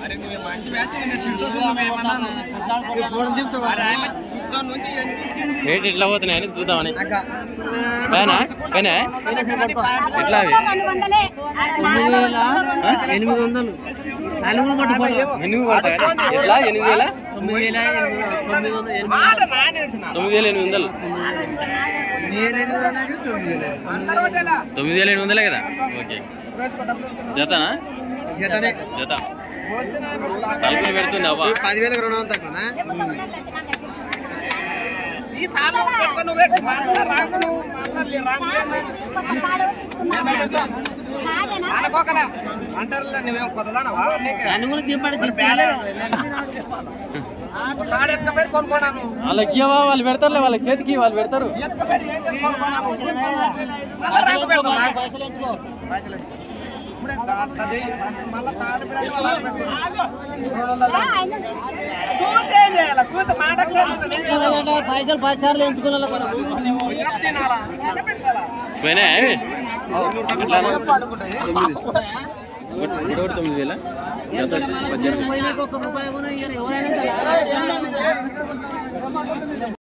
అరే నువ్వు మంచి బ్యాచ్ నేను తింటున్నా నువ్వేమన్నాను ఫోన్ దింపుతావు అరే ఆయన ఇంట్లో నుంచి ఎన్ని- రేట్ ఎట్లా పోతున్నాయని చూద్దామని పైనా పైనా ఎట్లా అవి ఎనిమిది వందలు నలుగురు పట్టుకోవాలి ఎనిమిది పడతాయా? ఎట్లా ఎనిమిది వేల తొమ్మిది వేల ఎనిమిది తొమ్మిది వందలు ఎనిమిది మాట నాయన ఏడుస్తున్నా. తొమ్మిది వేల ఎనిమిది వందలు అందరూ ఒకటేలా. తొమ్మిది వేల ఎనిమిది వందలే కదా ఓకే జతనా జతనే. జత పోస్తేనే ఇప్పుడు తలుపులు పెడుతుంది అవ్వ పదివేలకు రెండు వందలు తక్కువనా ఈ తాళం పెట్టుకొని నువ్వు పెట్టు మళ్ళా రాకు నువ్వు మళ్ళా రాకు అనుకోకలే అంటారులే నువ్వేం కొత్తదానవా నీకే నలుగురు దింపడి మరి దింపాలి ఒక తాడు ఎత్తుకపోయి కొనుక్కున్నాను వాళ్ళకి ఇవ్వవా వాళ్ళు పెడతారులే వాళ్ళకి చేతికి వాళ్ళు పెడతారు ఎత్తుకపోయి ఏం చేసి కొనుక్కున్నాను మళ్ళా రాకు పెడతాం నాకు. పైసలు ఎంచుకో పైసలు ఎత్తు. ఇప్పుడే దాంట్లోది, మళ్ళా తాడు పెడతాం, రాకు పెడతాం. రెండు వందలు. చూస్తే ఏం చేయాలి చూస్తే మాటకు లేదు నేను ఏదో పైసలు పది సార్లు ఎంచుకున్న కొరకు వచ్చినప్పుడు తినాలా ఎండ పెట్టాలా పోయినా ఏమి? ఒకటి ఒకటి తొమ్మిది వేల జత వచ్చేసి పద్దెనిమిది పోయినాక ఒక్క రూపాయి కూడా ఇయ్యరు. ఎవరైనా సరే.